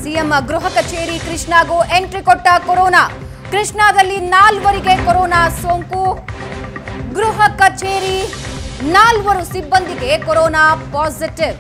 CM ಗೃಹ ಕಚೇರಿ ಕೃಷ್ಣಾಗೂ entry ಕೊಟ್ಟ ಕೊರೋನಾ ಕೃಷ್ಣಾದಲ್ಲಿ ನಾಲ್ವರಿಗೆ ಕೊರೋನಾ ಸೋಂಕು ಗೃಹ ಕಚೇರಿ ನಾಲ್ವರು ಸಿಬ್ಬಂದಿಗೆ ಕೊರೋನಾ ಪಾಸಿಟಿವ್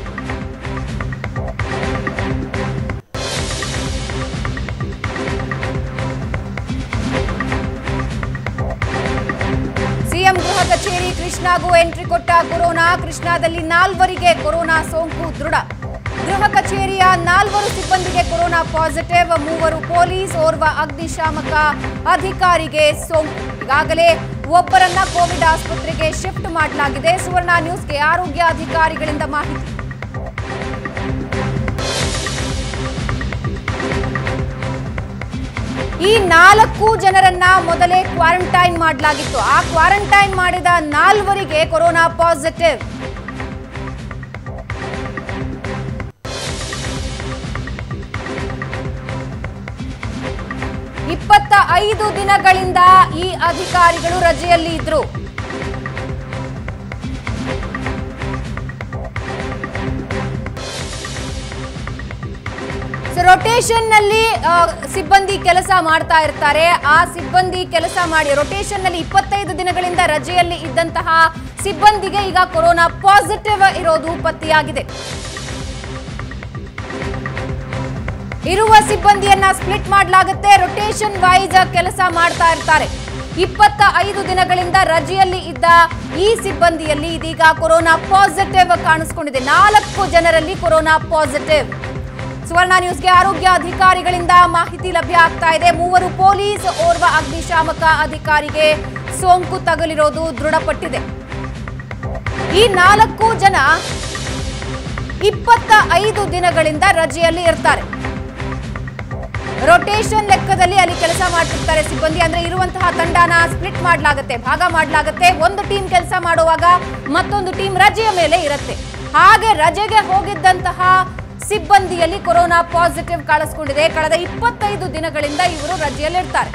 ಸಿಎಂ ಗೃಹ ಕಚೇರಿ ಕೃಷ್ಣಾಗೂ ಎಂಟ್ರಿ ಕೊಟ್ಟ ಕೊರೋನಾ ಕೃಷ್ಣಾದಲ್ಲಿ ನಾಲ್ವರಿಗೆ ಕೊರೋನಾ ಸೋಂಕು ದೃಢ ಗೃಹ ಕಚೇರಿಯ ನಾಲ್ವರು ಸಿಬ್ಬಂದಿಗೆ ಕೊರೋನಾ ಪಾಸಿಟಿವ್ ಮೂವರು ಪೊಲೀಸ್ ಓರ್ವ ಅಗ್ನಿಶಾಮಕ ಅಧಿಕಾರಿಗೆ ಸೋಂಕು ಈಗಾಗಲೇ ಒಬ್ಬರನ್ನ ಕೋವಿಡ್ ಆಸ್ಪತ್ರೆಗೆ ಶಿಫ್ಟ್ ಮಾಡಲಾಗಿದೆ ಸುವರ್ಣ ನ್ಯೂಸ್ಗೆ ಆರೋಗ್ಯ ಅಧಿಕಾರಿಗಳಿಂದ ಮಾಹಿತಿ ಈ ನಾಲ್ಕು ಜನರನ್ನ ಮೊದಲೇ ಕ್ವಾರಂಟೈನ್ ಮಾಡಲಾಗಿತ್ತು ಆ ಕ್ವಾರಂಟೈನ್ ಮಾಡಿದ ನಾಲ್ವರಿಗೆ ಕೊರೋನಾ ಪಾಸಿಟಿವ್ ಇಪ್ಪತ್ತ ಐದು ದಿನಗಳಿಂದ ಈ ಅಧಿಕಾರಿಗಳು ರಜೆಯಲ್ಲಿ ಇದ್ರು ರೊಟೇಷನ್ ನಲ್ಲಿ ಆ, ಸಿಬ್ಬಂದಿ ಕೆಲಸ ಮಾಡ್ತಾ ಇರ್ತಾರೆ ಆ ಸಿಬ್ಬಂದಿ ಕೆಲಸ ಮಾಡಿ ರೊಟೇಷನ್ ನಲ್ಲಿ ಇಪ್ಪತ್ತೈದು ದಿನಗಳಿಂದ ರಜೆಯಲ್ಲಿ ಇದ್ದಂತಹ ಸಿಬ್ಬಂದಿಗೆ ಈಗ ಕೊರೋನಾ ಪಾಸಿಟಿವ್ ಇರೋದು ಪತ್ತೆಯಾಗಿದೆ ಇರುವ ಸಿಬ್ಬಂದಿಯನ್ನ ಸ್ಪ್ಲಿಟ್ ಮಾಡಲಾಗುತ್ತೆ ರೊಟೇಷನ್ ವೈಸ್ ಕೆಲಸ ಮಾಡ್ತಾ ಇರ್ತಾರೆ ಇಪ್ಪತ್ತ ಐದು ದಿನಗಳಿಂದ ರಜೆಯಲ್ಲಿ ಇದ್ದ ಈ ಸಿಬ್ಬಂದಿಯಲ್ಲಿ ಇದೀಗ ಕೊರೋನಾ ಪಾಸಿಟಿವ್ ಕಾಣಿಸ್ಕೊಂಡಿದೆ ನಾಲ್ಕು ಜನರಲ್ಲಿ ಕೊರೋನಾ ಪಾಸಿಟಿವ್ ಸುವರ್ಣ ನ್ಯೂಸ್ಗೆ ಆರೋಗ್ಯ ಅಧಿಕಾರಿಗಳಿಂದ ಮಾಹಿತಿ ಲಭ್ಯ ಆಗ್ತಾ ಇದೆ ಮೂವರು ಪೊಲೀಸ್ ಓರ್ವ ಅಗ್ನಿಶಾಮಕ ಅಧಿಕಾರಿಗೆ ಸೋಂಕು ತಗುಲಿರೋದು ದೃಢಪಟ್ಟಿದೆ ಈ ನಾಲ್ಕು ಜನ ಇಪ್ಪತ್ತ ಐದು ದಿನಗಳಿಂದ ರಜೆಯಲ್ಲಿ ಇರ್ತಾರೆ ರೊಟೇಷನ್ ಲೆಕ್ಕದಲ್ಲಿ ಅಲ್ಲಿ ಕೆಲಸ ಮಾಡ್ತಿರ್ತಾರೆ ಸಿಬ್ಬಂದಿ ಅಂದ್ರೆ ಇರುವಂತಹ ತಂಡನ ಸ್ಪ್ಲಿಟ್ ಮಾಡಲಾಗುತ್ತೆ ಭಾಗ ಮಾಡಲಾಗುತ್ತೆ ಒಂದು ಟೀಮ್ ಕೆಲಸ ಮಾಡುವಾಗ ಮತ್ತೊಂದು ಟೀಮ್ ರಜೆಯ ಮೇಲೆ ಇರುತ್ತೆ ಹಾಗೆ ರಜೆಗೆ ಹೋಗಿದ್ದಂತಹ ಸಿಬ್ಬಂದಿಯಲ್ಲಿ ಕೊರೋನಾ ಪಾಸಿಟಿವ್ ಕಾಣಿಸ್ಕೊಂಡಿದೆ ಕಳೆದ ಇಪ್ಪತ್ತೈದು ದಿನಗಳಿಂದ ಇವರು ರಜೆಯಲ್ಲಿರ್ತಾರೆ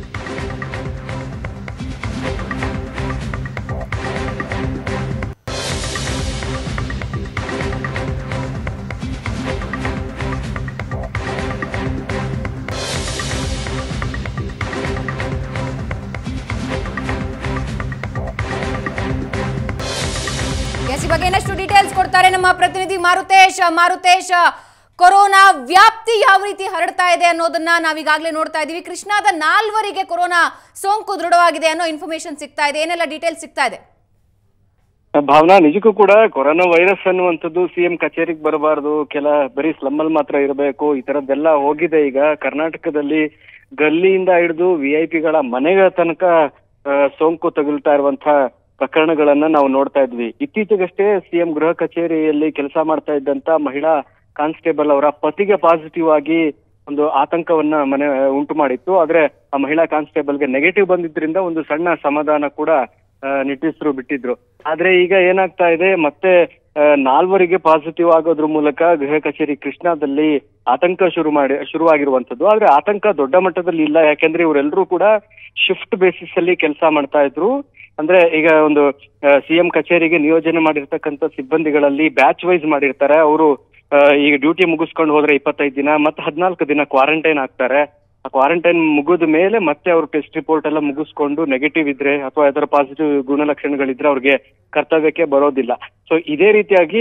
ಎಸ್ ಈ ಬಗ್ಗೆ ಇನ್ನಷ್ಟು ಡೀಟೇಲ್ಸ್ ಕೊಡ್ತಾರೆ ನಮ್ಮ ಪ್ರತಿನಿಧಿ ಮಾರುತೇಶ್ ಮಾರುತೇಶ್ ಕೊರೋನಾ ವ್ಯಾಪ್ತಿ ಯಾವ ರೀತಿ ಹರಡ್ತಾ ಇದೆ ಅನ್ನೋದನ್ನ ನಾವೀಗಾಗಲೇ ನೋಡ್ತಾ ಇದೀವಿ ಕೃಷ್ಣಾದ ನಾಲ್ವರಿಗೆ ಕೊರೋನಾ ಸೋಂಕು ದೃಢವಾಗಿದೆ ಅನ್ನೋ ಇನ್ಫಾರ್ಮೇಶನ್ ಸಿಗ್ತಾ ಇದೆ ಏನೆಲ್ಲ ಡೀಟೇಲ್ಸ್ ಸಿಗ್ತಾ ಇದೆ ಭಾವನಾ ನಿಜಕ್ಕೂ ಕೂಡ ಕೊರೋನಾ ವೈರಸ್ ಅನ್ನುವಂಥದ್ದು ಸಿಎಂ ಕಚೇರಿಗೆ ಬರಬಾರ್ದು ಕೆಲ ಬರೀ ಸ್ಲಮ್ಮಲ್ಲಿ ಮಾತ್ರ ಇರಬೇಕು ಈ ತರದ್ದೆಲ್ಲ ಹೋಗಿದೆ ಈಗ ಕರ್ನಾಟಕದಲ್ಲಿ ಗಲ್ಲಿಯಿಂದ ಹಿಡಿದು ವಿ ಐ ಪಿಗಳ ಮನೆಗಳ ತನಕ ಆ, ಸೋಂಕು ತಗುಲ್ತಾ ಇರುವಂತಹ ಪ್ರಕರಣಗಳನ್ನ ನಾವು ನೋಡ್ತಾ ಇದ್ವಿ ಇತ್ತೀಚೆಗಷ್ಟೇ ಸಿಎಂ ಗೃಹ ಕಚೇರಿಯಲ್ಲಿ ಕೆಲಸ ಮಾಡ್ತಾ ಇದ್ದಂತ ಮಹಿಳಾ ಕಾನ್ಸ್ಟೇಬಲ್ ಅವರ ಪತಿಗೆ ಪಾಸಿಟಿವ್ ಆಗಿ ಒಂದು ಆತಂಕವನ್ನ ಮನೆ ಉಂಟು ಮಾಡಿತ್ತು ಆದ್ರೆ ಆ ಮಹಿಳಾ ಕಾನ್ಸ್ಟೇಬಲ್ಗೆ ನೆಗೆಟಿವ್ ಬಂದಿದ್ರಿಂದ ಒಂದು ಸಣ್ಣ ಸಮಾಧಾನ ಕೂಡ ಆ, ನಿಟ್ಟುಸಿರು ಬಿಟ್ಟಿದ್ರು ಆದ್ರೆ ಈಗ ಏನಾಗ್ತಾ ಇದೆ ಮತ್ತೆ ಆ, ನಾಲ್ವರಿಗೆ ಪಾಸಿಟಿವ್ ಆಗೋದ್ರ ಮೂಲಕ ಗೃಹ ಕಚೇರಿ ಕೃಷ್ಣಾದಲ್ಲಿ ಆತಂಕ ಶುರು ಮಾಡಿ ಶುರುವಾಗಿರುವಂತದ್ದು ಆದ್ರೆ ಆತಂಕ ದೊಡ್ಡ ಮಟ್ಟದಲ್ಲಿ ಇಲ್ಲ ಯಾಕೆಂದ್ರೆ ಇವರೆಲ್ಲರೂ ಕೂಡ ಶಿಫ್ಟ್ ಬೇಸಿಸ್ ಅಲ್ಲಿ ಕೆಲಸ ಮಾಡ್ತಾ ಇದ್ರು ಅಂದ್ರೆ ಈಗ ಒಂದು ಸಿಎಂ ಕಚೇರಿಗೆ ನಿಯೋಜನೆ ಮಾಡಿರ್ತಕ್ಕಂಥ ಸಿಬ್ಬಂದಿಗಳಲ್ಲಿ ಬ್ಯಾಚ್ ವೈಸ್ ಮಾಡಿರ್ತಾರೆ ಅವರು ಈಗ ಡ್ಯೂಟಿ ಮುಗಿಸ್ಕೊಂಡು ಹೋದ್ರೆ ಇಪ್ಪತ್ತೈದು ದಿನ ಮತ್ತೆ ಹದಿನಾಲ್ಕು ದಿನ ಕ್ವಾರಂಟೈನ್ ಆಗ್ತಾರೆ ಆ ಕ್ವಾರಂಟೈನ್ ಮುಗಿದ ಮೇಲೆ ಮತ್ತೆ ಅವ್ರ ಟೆಸ್ಟ್ ರಿಪೋರ್ಟ್ ಎಲ್ಲ ಮುಗಿಸ್ಕೊಂಡು ನೆಗೆಟಿವ್ ಇದ್ರೆ ಅಥವಾ ಯಾವ್ದಾರ ಪಾಸಿಟಿವ್ ಗುಣಲಕ್ಷಣಗಳಿದ್ರೆ ಅವ್ರಿಗೆ ಕರ್ತವ್ಯಕ್ಕೆ ಬರೋದಿಲ್ಲ ಸೊ ಇದೇ ರೀತಿಯಾಗಿ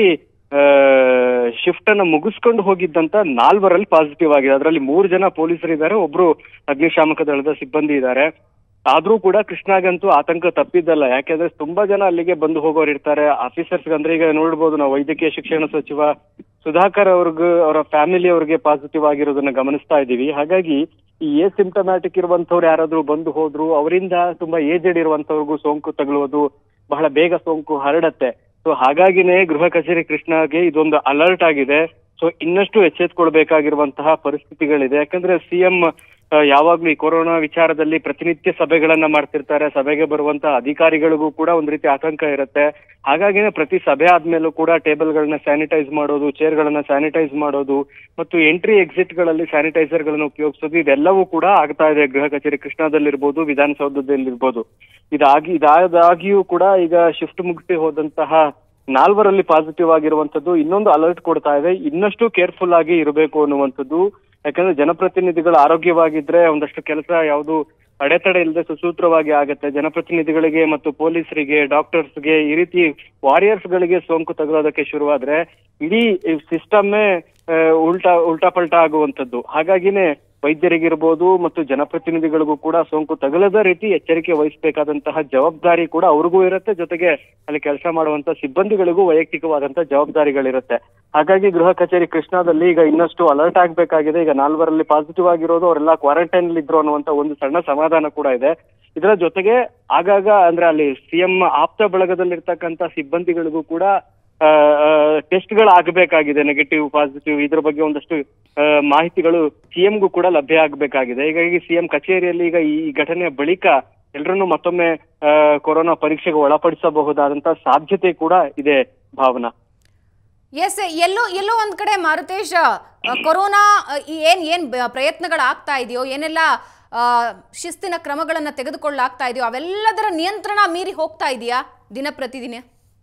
ಶಿಫ್ಟ್ ಅನ್ನ ಮುಗಿಸ್ಕೊಂಡು ಹೋಗಿದ್ದಂತ ನಾಲ್ವರಲ್ಲಿ ಪಾಸಿಟಿವ್ ಆಗಿದೆ ಅದರಲ್ಲಿ ಮೂರು ಜನ ಪೊಲೀಸರು ಇದ್ದಾರೆ ಒಬ್ರು ಅಗ್ನಿಶಾಮಕ ದಳದ ಸಿಬ್ಬಂದಿ ಇದ್ದಾರೆ ಆದ್ರೂ ಕೂಡ ಕೃಷ್ಣಾಗಂತೂ ಆತಂಕ ತಪ್ಪಿದ್ದಲ್ಲ ಯಾಕೆಂದ್ರೆ ತುಂಬಾ ಜನ ಅಲ್ಲಿಗೆ ಬಂದು ಹೋಗೋರು ಇರ್ತಾರೆ ಆಫೀಸರ್ಸ್ ಅಂದ್ರೆ ಈಗ ನೋಡ್ಬೋದು ನಾವು ವೈದ್ಯಕೀಯ ಶಿಕ್ಷಣ ಸಚಿವ ಸುಧಾಕರ್ ಅವ್ರಿಗೂ ಅವರ ಫ್ಯಾಮಿಲಿ ಅವ್ರಿಗೆ ಪಾಸಿಟಿವ್ ಆಗಿರೋದನ್ನ ಗಮನಿಸ್ತಾ ಇದ್ದೀವಿ ಹಾಗಾಗಿ ಈ ಎ ಸಿಂಟಮ್ಯಾಟಿಕ್ ಇರುವಂತವ್ರು ಯಾರಾದ್ರೂ ಬಂದು ಹೋದ್ರು ಅವರಿಂದ ತುಂಬಾ ಏಜೆಡ್ ಇರುವಂತವ್ರಿಗೂ ಸೋಂಕು ತಗುಲುವುದು ಬಹಳ ಬೇಗ ಸೋಂಕು ಹರಡತ್ತೆ ಸೊ ಹಾಗಾಗಿನೇ ಗೃಹ ಕಚೇರಿ ಕೃಷ್ಣಗೆ ಇದೊಂದು ಅಲರ್ಟ್ ಆಗಿದೆ ಸೊ ಇನ್ನಷ್ಟು ಎಚ್ಚೆತ್ಕೊಳ್ಬೇಕಾಗಿರುವಂತಹ ಪರಿಸ್ಥಿತಿಗಳಿದೆ ಯಾಕಂದ್ರೆ ಸಿಎಂ ಯಾವಾಗ್ಲೂ ಈ ಕೊರೋನಾ ವಿಚಾರದಲ್ಲಿ ಪ್ರತಿನಿತ್ಯ ಸಭೆಗಳನ್ನ ಮಾಡ್ತಿರ್ತಾರೆ ಸಭೆಗೆ ಬರುವಂತಹ ಅಧಿಕಾರಿಗಳಿಗೂ ಕೂಡ ಒಂದ್ ರೀತಿ ಆತಂಕ ಇರುತ್ತೆ ಹಾಗಾಗಿನೇ ಪ್ರತಿ ಸಭೆ ಆದ್ಮೇಲೂ ಕೂಡ ಟೇಬಲ್ ಗಳನ್ನ ಸ್ಯಾನಿಟೈಸ್ ಮಾಡೋದು ಚೇರ್ ಗಳನ್ನ ಸ್ಯಾನಿಟೈಸ್ ಮಾಡೋದು ಮತ್ತು ಎಂಟ್ರಿ ಎಕ್ಸಿಟ್ ಗಳಲ್ಲಿ ಸ್ಯಾನಿಟೈಸರ್ ಗಳನ್ನ ಉಪಯೋಗಿಸೋದು ಇದೆಲ್ಲವೂ ಕೂಡ ಆಗ್ತಾ ಇದೆ ಗೃಹ ಕಚೇರಿ ಕೃಷ್ಣದಲ್ಲಿರ್ಬೋದು ವಿಧಾನಸೌಧದಲ್ಲಿರ್ಬೋದು ಇದಾಗಿ ಇದಾದಾಗಿಯೂ ಕೂಡ ಈಗ ಶಿಫ್ಟ್ ಮುಗಿಸಿ ಹೋದಂತಹ ನಾಲ್ವರಲ್ಲಿ ಪಾಸಿಟಿವ್ ಆಗಿರುವಂತದ್ದು ಇನ್ನೊಂದು ಅಲರ್ಟ್ ಕೊಡ್ತಾ ಇದೆ ಇನ್ನಷ್ಟು ಕೇರ್ಫುಲ್ ಆಗಿ ಇರಬೇಕು ಅನ್ನುವಂಥದ್ದು ಯಾಕಂದ್ರೆ ಜನಪ್ರತಿನಿಧಿಗಳು ಆರೋಗ್ಯವಾಗಿದ್ರೆ ಒಂದಷ್ಟು ಕೆಲಸ ಯಾವುದು ಅಡೆತಡೆ ಇಲ್ಲದೆ ಸುಸೂತ್ರವಾಗಿ ಆಗತ್ತೆ ಜನಪ್ರತಿನಿಧಿಗಳಿಗೆ ಮತ್ತು ಪೊಲೀಸರಿಗೆ ಡಾಕ್ಟರ್ಸ್ಗೆ ಈ ರೀತಿ ವಾರಿಯರ್ಸ್ ಗಳಿಗೆ ಸೋಂಕು ತಗುಲೋದಕ್ಕೆ ಶುರುವಾದ್ರೆ ಇಡೀ ಸಿಸ್ಟಮ್ಮೇ ಉಲ್ಟಾ ಉಲ್ಟಾ ಪಲ್ಟಾ ಆಗುವಂತದ್ದು ಹಾಗಾಗಿನೇ ವೈದ್ಯರಿಗಿರ್ಬೋದು ಮತ್ತು ಜನಪ್ರತಿನಿಧಿಗಳಿಗೂ ಕೂಡ ಸೋಂಕು ತಗುಲದ ರೀತಿ ಎಚ್ಚರಿಕೆ ವಹಿಸಬೇಕಾದಂತಹ ಜವಾಬ್ದಾರಿ ಕೂಡ ಅವ್ರಿಗೂ ಇರುತ್ತೆ ಜೊತೆಗೆ ಅಲ್ಲಿ ಕೆಲಸ ಮಾಡುವಂತ ಸಿಬ್ಬಂದಿಗಳಿಗೂ ವೈಯಕ್ತಿಕವಾದಂತಹ ಜವಾಬ್ದಾರಿಗಳಿರುತ್ತೆ ಹಾಗಾಗಿ ಗೃಹ ಕಚೇರಿ ಕೃಷ್ಣಾದಲ್ಲಿ ಈಗ ಇನ್ನಷ್ಟು ಅಲರ್ಟ್ ಆಗ್ಬೇಕಾಗಿದೆ ಈಗ ನಾಲ್ವರಲ್ಲಿ ಪಾಸಿಟಿವ್ ಆಗಿರೋದು ಅವರೆಲ್ಲ ಕ್ವಾರಂಟೈನ್ ಇದ್ರು ಅನ್ನುವಂತ ಒಂದು ಸಣ್ಣ ಸಮಾಧಾನ ಕೂಡ ಇದೆ ಇದರ ಜೊತೆಗೆ ಆಗಾಗ ಅಂದ್ರೆ ಅಲ್ಲಿ ಸಿಎಂ ಆಪ್ತ ಬಳಗದಲ್ಲಿರ್ತಕ್ಕಂತ ಸಿಬ್ಬಂದಿಗಳಿಗೂ ಕೂಡ ಟೆಸ್ಟ್ಗಳು ಆಗಬೇಕಾಗಿದೆ ನೆಗೆಟಿವ್ ಪಾಸಿಟಿವ್ ಇದ್ರ ಬಗ್ಗೆ ಒಂದಷ್ಟು ಆ, ಮಾಹಿತಿಗಳು ಸಿಎಂಗೂ ಕೂಡ ಲಭ್ಯ ಆಗಬೇಕಾಗಿದೆ ಹೀಗಾಗಿ ಸಿಎಂ ಕಚೇರಿಯಲ್ಲಿ ಈಗ ಈ ಘಟನೆಯ ಬಳಿಕ ಎಲ್ರನ್ನೂ ಮತ್ತೊಮ್ಮೆ ಆ, ಕೊರೋನಾ ಪರೀಕ್ಷೆಗೆ ಒಳಪಡಿಸಬಹುದಾದಂತ ಸಾಧ್ಯತೆ ಕೂಡ ಇದೆ ಭಾವನಾ ಎಸ್ ಎಲ್ಲೋ ಎಲ್ಲೋ ಒಂದ್ ಕಡೆ ಮಾರುತೇಶ್ ಆ, ಕೊರೋನಾ ಆ, ಈ ಏನ್ ಏನ್ ಬ- ಪ್ರಯತ್ನಗಳಾಗ್ತಾ ಇದೆಯೋ ಏನೆಲ್ಲ ಆ, ಶಿಸ್ತಿನ ಕ್ರಮಗಳನ್ನ ತೆಗೆದುಕೊಳ್ಳಾಗ್ತಾ ಇದೆಯೋ ಅವೆಲ್ಲದರ ನಿಯಂತ್ರಣ ಮೀರಿ ಹೋಗ್ತಾ ಇದೆಯಾ ದಿನ ಪ್ರತಿದಿನ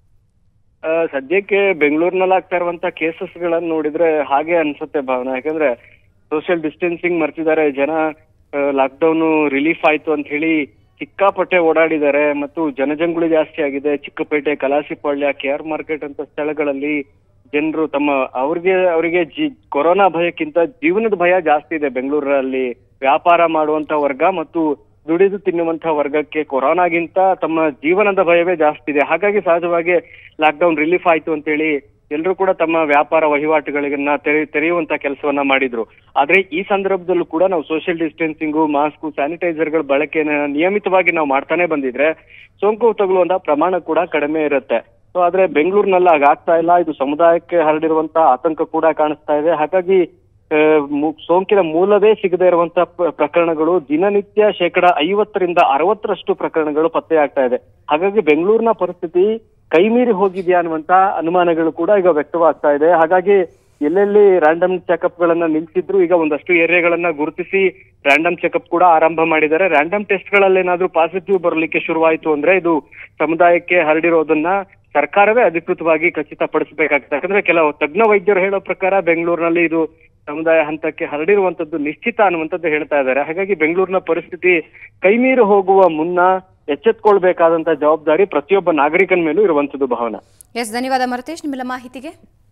ಆ, ಸದ್ಯಕ್ಕೆ ಬೆಂಗಳೂರಿನಲ್ಲಿ ಆಗ್ತಾ ಇರುವಂತ ಕೇಸಸ್ ಗಳನ್ನ ನೋಡಿದ್ರೆ ಹಾಗೆ ಅನ್ಸುತ್ತೆ ಭಾವನಾ ಯಾಕಂದ್ರೆ ಸೋಷಿಯಲ್ ಡಿಸ್ಟೆನ್ಸಿಂಗ್ ಮರ್ತಿದ್ದಾರೆ ಜನ ಲಾಕ್ಡೌನ್ ರಿಲೀಫ್ ಆಯ್ತು ಅಂತ ಹೇಳಿ ಸಿಕ್ಕಾಪಟ್ಟೆ ಓಡಾಡಿದ್ದಾರೆ ಮತ್ತು ಜನಜಂಗುಳಿ ಜಾಸ್ತಿ ಆಗಿದೆ Chickpet Kalasipalya K R market ಅಂತ ಸ್ಥಳಗಳಲ್ಲಿ ಜನರು ತಮ್ಮ ಅವ್ರಿಗೆ ಅವರಿಗೆ ಜಿ ಕೊರೋನಾ ಭಯಕ್ಕಿಂತ ಜೀವನದ ಭಯ ಜಾಸ್ತಿ ಇದೆ ಬೆಂಗಳೂರಲ್ಲಿ ವ್ಯಾಪಾರ ಮಾಡುವಂತ ವರ್ಗ ಮತ್ತು ದುಡಿದು ತಿನ್ನುವಂತಹ ವರ್ಗಕ್ಕೆ ಕೊರೋನಾಗಿಂತ ತಮ್ಮ ಜೀವನದ ಭಯವೇ ಜಾಸ್ತಿ ಇದೆ ಹಾಗಾಗಿ ಸಹಜವಾಗಿ ಲಾಕ್ಡೌನ್ ರಿಲೀಫ್ ಆಯ್ತು ಅಂತೇಳಿ ಎಲ್ಲರೂ ಕೂಡ ತಮ್ಮ ವ್ಯಾಪಾರ ವಹಿವಾಟುಗಳನ್ನ ತೆರೆ ತೆರೆಯುವಂತ ಕೆಲಸವನ್ನ ಮಾಡಿದ್ರು ಆದ್ರೆ ಈ ಸಂದರ್ಭದಲ್ಲೂ ಕೂಡ ನಾವು ಸೋಷಿಯಲ್ ಡಿಸ್ಟೆನ್ಸಿಂಗು ಮಾಸ್ಕ್ ಸ್ಯಾನಿಟೈಸರ್ಗಳ ಬಳಕೆನ ನಿಯಮಿತವಾಗಿ ನಾವು ಮಾಡ್ತಾನೆ ಬಂದಿದ್ರೆ ಸೋಂಕು ತಗುಲುವಂತ ಪ್ರಮಾಣ ಕೂಡ ಕಡಿಮೆ ಇರುತ್ತೆ ಸೊ ಆದ್ರೆ ಬೆಂಗಳೂರಿನಲ್ಲಿ ಹಾಗಾಗ್ತಾ ಇಲ್ಲ ಇದು ಸಮುದಾಯಕ್ಕೆ ಹರಡಿರುವಂತ ಆತಂಕ ಕೂಡ ಕಾಣಿಸ್ತಾ ಇದೆ ಹಾಗಾಗಿ ಆ, ಮು- ಸೋಂಕಿನ ಮೂಲವೇ ಸಿಗದೇ ಇರುವಂತ ಪ್ರಕರಣಗಳು ದಿನನಿತ್ಯ ಶೇಕಡ ಐವತ್ತರಿಂದ ಅರವತ್ತರಷ್ಟು ಪ್ರಕರಣಗಳು ಪತ್ತೆಯಾಗ್ತಾ ಇದೆ ಹಾಗಾಗಿ ಬೆಂಗಳೂರಿನ ಪರಿಸ್ಥಿತಿ ಕೈಮೀರಿ ಹೋಗಿದೆಯಾ ಅನ್ನುವಂತ ಅನುಮಾನಗಳು ಕೂಡ ಈಗ ವ್ಯಕ್ತವಾಗ್ತಾ ಇದೆ ಹಾಗಾಗಿ ಎಲ್ಲೆಲ್ಲಿ ರ್ಯಾಂಡಮ್ ಚೆಕಪ್ ಗಳನ್ನ ನಿಲ್ಸಿದ್ರು ಈಗ ಒಂದಷ್ಟು ಏರಿಯಾಗಳನ್ನ ಗುರುತಿಸಿ ರ್ಯಾಂಡಮ್ ಚೆಕಪ್ ಕೂಡ ಆರಂಭ ಮಾಡಿದ್ದಾರೆ ರ್ಯಾಂಡಮ್ ಟೆಸ್ಟ್ ಗಳಲ್ಲಿ ಏನಾದ್ರೂ ಪಾಸಿಟಿವ್ ಬರಲಿಕ್ಕೆ ಶುರುವಾಯಿತು ಅಂದ್ರೆ ಇದು ಸಮುದಾಯಕ್ಕೆ ಹರಡಿರೋದನ್ನ ಸರ್ಕಾರವೇ ಅಧಿಕೃತವಾಗಿ ಖಚಿತಪಡಿಸಬೇಕಾಗುತ್ತೆ ಯಾಕಂದ್ರೆ ಕೆಲವು ತಜ್ಞ ವೈದ್ಯರು ಹೇಳೋ ಪ್ರಕಾರ ಬೆಂಗಳೂರಿನಲ್ಲಿ ಇದು ಸಮುದಾಯ ಹಂತಕ್ಕೆ ಹರಡಿರುವಂತದ್ದು ನಿಶ್ಚಿತ ಅನ್ನುವಂಥದ್ದು ಹೇಳ್ತಾ ಇದ್ದಾರೆ ಹಾಗಾಗಿ ಬೆಂಗಳೂರಿನ ಪರಿಸ್ಥಿತಿ ಕೈಮೀರಿ ಹೋಗುವ ಮುನ್ನ ಎಚ್ಚೆತ್ಕೊಳ್ಬೇಕಾದಂತ ಜವಾಬ್ದಾರಿ ಪ್ರತಿಯೊಬ್ಬ ನಾಗರಿಕನ ಮೇಲೂ ಇರುವಂತದ್ದು ಭಾವನಾ ಎಸ್ ಧನ್ಯವಾದ ಮಾರುತೇಶ್ ನಿಮ್ಮೆಲ್ಲ ಮಾಹಿತಿಗೆ